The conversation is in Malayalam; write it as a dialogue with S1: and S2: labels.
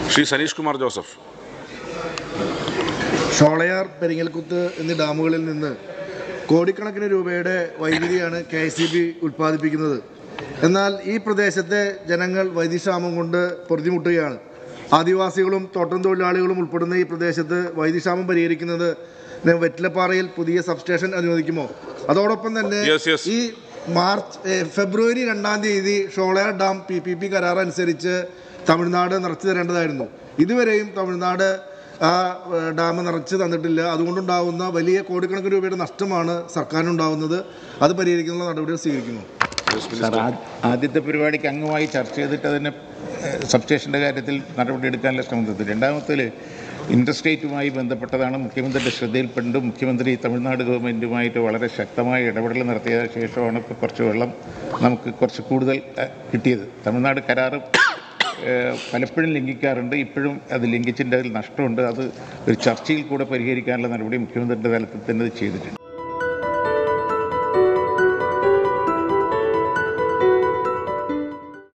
S1: ശ്രീ സനീഷ് കുമാർ ജോസഫ്
S2: ഷോളയാർ പെരിങ്ങൽകുത്ത് എന്നീ ഡാമുകളിൽ നിന്ന് കോടിക്കണക്കിന് രൂപയുടെ വൈദ്യുതിയാണ് കെ എസ് ബി ഉൽപ്പാദിപ്പിക്കുന്നത് എന്നാൽ ഈ പ്രദേശത്തെ ജനങ്ങൾ വൈദ്യുതിക്ഷാമം കൊണ്ട് പൊറുതിമുട്ടുകയാണ് ആദിവാസികളും തോട്ടം തൊഴിലാളികളും ഉൾപ്പെടുന്ന ഈ പ്രദേശത്ത് വൈദ്യുതിക്ഷാമം പരിഹരിക്കുന്നത് വെറ്റിലപ്പാറയിൽ പുതിയ സബ്സ്റ്റേഷൻ അനുവദിക്കുമോ അതോടൊപ്പം തന്നെ
S1: Yes, yes.
S2: ഈ മാർച്ച് ഏ, ഫെബ്രുവരി രണ്ടാം തീയതി Sholayar dam P P P കരാർ അനുസരിച്ച് തമിഴ്നാട് നിറച്ചു തരേണ്ടതായിരുന്നു ഇതുവരെയും തമിഴ്നാട് ആ ഏ, ഡാം നിറച്ച് തന്നിട്ടില്ല അതുകൊണ്ടുണ്ടാകുന്ന വലിയ കോടിക്കണക്കിന് രൂപയുടെ നഷ്ടമാണ് സർക്കാരിനുണ്ടാകുന്നത് അത് പരിഹരിക്കാനുള്ള നടപടികൾ സ്വീകരിക്കുന്നു
S3: സാർ ആ- ആദ്യത്തെ പരിപാടിക്ക് അംഗമായി ചർച്ച ചെയ്തിട്ട് അതിന് സബ്സ്റ്റേഷൻ്റെ കാര്യത്തിൽ നടപടിയെടുക്കാനുള്ള ശ്രമം നടത്തി രണ്ടാമത്തിൽ ഇൻഡർസ്റ്റേറ്റുമായി ബന്ധപ്പെട്ടതാണ് മുഖ്യമന്ത്രിയുടെ ശ്രദ്ധയിൽപ്പെട്ട് മുഖ്യമന്ത്രി തമിഴ്നാട് ഗവൺമെൻറ്റുമായിട്ട് വളരെ ശക്തമായ ഇടപെടൽ നടത്തിയ ശേഷമാണ് ഇപ്പോൾ കുറച്ച് വെള്ളം നമുക്ക് കുറച്ച് കൂടുതൽ അഹ്, കിട്ടിയത് തമിഴ്നാട് കരാറ് ഏഹ്, പലപ്പോഴും ലംഘിക്കാറുണ്ട് ഇപ്പോഴും അത് ലംഘിച്ചതിൻ്റെ അതിൽ നഷ്ടമുണ്ട് അത് ഒരു ചർച്ചയിൽ കൂടെ പരിഹരിക്കാനുള്ള നടപടി മുഖ്യമന്ത്രിയുടെ തലത്തിൽ തന്നെ ഇത് ചെയ്തിട്ടുണ്ട്